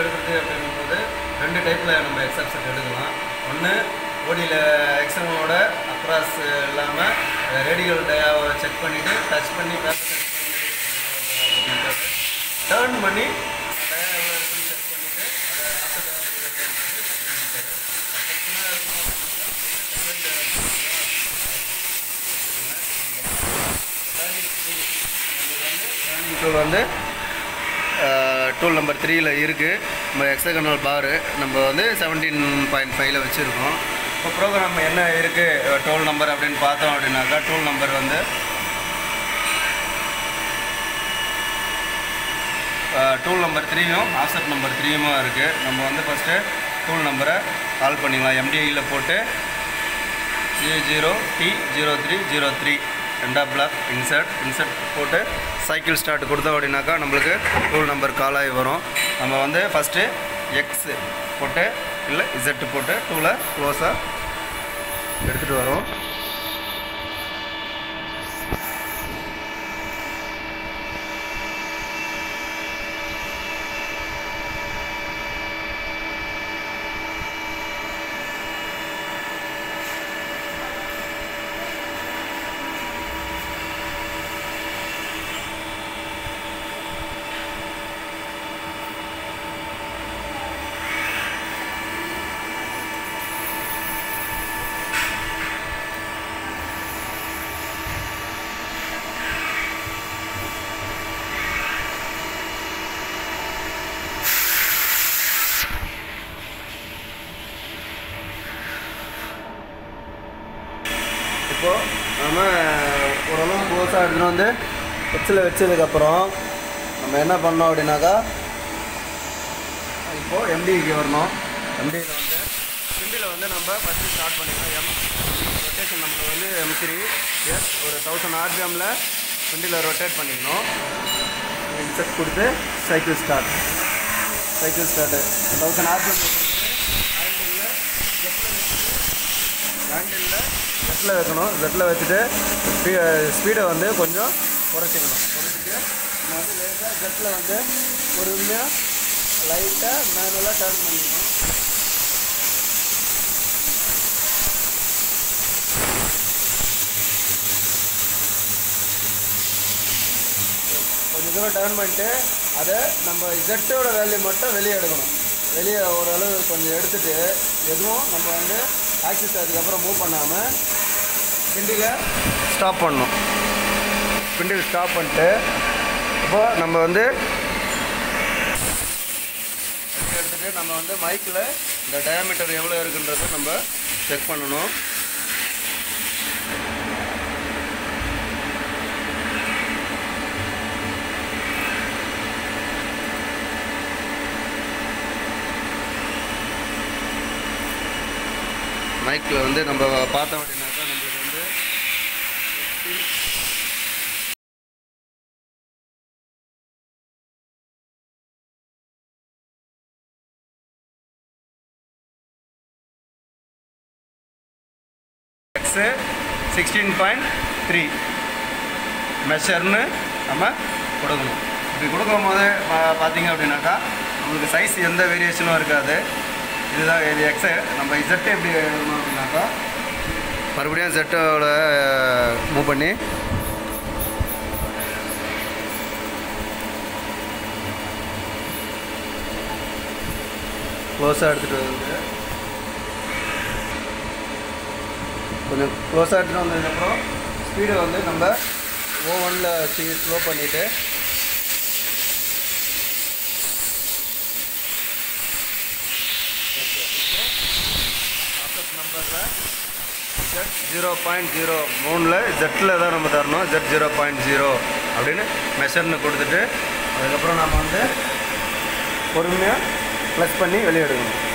எடுக்கிறது அப்படிங்கும்போது ரெண்டு டைப்பில் நம்ம எக்ஸல் செட் எடுக்கலாம் ஒன்று ஓடியில் எக்ஸலோட அக்ராஸ் இல்லாமல் ரேடியல் டயாவை செக் பண்ணிவிட்டு டச் பண்ணி பேப்பர் டர்ன் பண்ணி டயா எவ்வளோ இருக்குன்னு செக் பண்ணிவிட்டு அதை ஆஃப்டர் டூல் வந்து டூல் நம்பர் த்ரீயில் இருக்குது நம்ம எக்ஸகனல் பாரு நம்ம வந்து செவன்டீன் பாயிண்ட் ஃபைவ்ல வச்சுருக்கோம் இப்போ ப்ரோக்ராம் என்ன இருக்குது டோல் நம்பர் அப்படின்னு பார்த்தோம் அப்படின்னாக்கா டூல் நம்பர் வந்து டூல் நம்பர் த்ரீயும் ஆசட் நம்பர் த்ரீயுமா இருக்குது நம்ம வந்து ஃபஸ்ட்டு டூல் நம்பரை கால் பண்ணிக்கலாம் எம்டிஐயில் போட்டு G zero T zero three zero three ரெண்டா பிளாக் இன்சர்ட் இன்சர்ட் போட்டு சைக்கிள் ஸ்டார்ட் கொடுத்தோம் அப்படின்னாக்கா நம்மளுக்கு டூல் நம்பர் கால் ஆகி வரும் நம்ம வந்து ஃபஸ்ட்டு எக்ஸ் போட்டு இல்லை இசட்டு போட்டு டூவில் க்ளோஸாக எடுத்துகிட்டு வரோம் இப்போது நம்ம ஓரளவு க்ளோஸாக எடுத்துகிட்டு வந்து எச்சில் வச்சதுக்கப்புறம் நம்ம என்ன பண்ணோம் அப்படின்னாக்கா இப்போது எம்டிக்கு வரணும் எம்டியில் வந்து எம்டியில் வந்து நம்ம ஃபஸ்ட்டு ஸ்டார்ட் பண்ணிக்கலாம் எம் ரொட்டேஷன் நம்மளுக்கு வந்து எம் த்ரீ எஸ் ஒரு தௌசண்ட் ஆர்பிஎம்மில் வண்டியில் ரொட்டேட் பண்ணிக்கணும் இன்செட் கொடுத்து cycle start cycle start thousand RPM ஹேண்டிலில் ஜெட்டில் வைக்கணும் ஜெட்டில் வச்சுட்டு ஸ்பீ ஸ்பீடை வந்து கொஞ்சம் குறைச்சிக்கணும் குறைச்சிட்டு நம்ம வந்து லேட்டாக ஜெட்டில் வந்து பொறுமையாக லைட்டாக மேனுவலாக டர்ன் பண்ணிக்கணும் கொஞ்சம் தூரம் டர்ன் பண்ணிட்டு அதை நம்ம ஜெட்டோட வேல்யூ மட்டும் வெளியே எடுக்கணும் வெளியே ஓரளவு கொஞ்சம் எடுத்துட்டு எதுவும் நம்ம வந்து ஆக்சிஸ் அதுக்கப்புறம் மூவ் பண்ணாமல் பிண்டில் ஸ்டாப் பண்ணணும் பிண்டில் ஸ்டாப் பண்ணிட்டு இப்போ நம்ம வந்து வண்டி எடுத்துட்டு நம்ம வந்து மைக்கில் இந்த டயாமீட்டர் எவ்வளோ இருக்குன்றதை நம்ம செக் பண்ணணும் மைக்கில் வந்து நம்ம பார்த்தோம் அப்படின்னாக்கா நம்மளுக்கு வந்து எக்ஸு சிக்ஸ்டீன் பாயிண்ட் த்ரீ மெஷர்னு நம்ம கொடுக்கணும் இப்படி கொடுக்கும் போது பா- பார்த்தீங்க அப்படின்னாக்கா நம்மளுக்கு சைஸ் எந்த வேரியேஷனும் இருக்காது இதுதான் இது எக்ஸு நம்ம இசட்டு எப்படி எழுதணும் அப்படின்னாக்கா மறுபடியும் செட்டோட மூவ் பண்ணி க்ளோஸாக எடுத்துகிட்டு வந்து கொஞ்சம் க்ளோஸாக எடுத்துகிட்டு வந்ததுக்கப்புறம் ஸ்பீடை வந்து நம்ம ஓவனில் ஸ்லோ பண்ணிவிட்டு நம்பரில் ஜெட் ஜீரோ பாயிண்ட் ஜீரோ மூணில் ஜெட்டில் தான் நம்ம தரணும் ஜெட் ஜீரோ பாயிண்ட் ஜீரோ அப்படின்னு மெஷர்னு கொடுத்துட்டு அதுக்கப்புறம் நம்ம வந்து பொறுமையாக ப்ளஸ் பண்ணி வெளியே எடுக்கணும்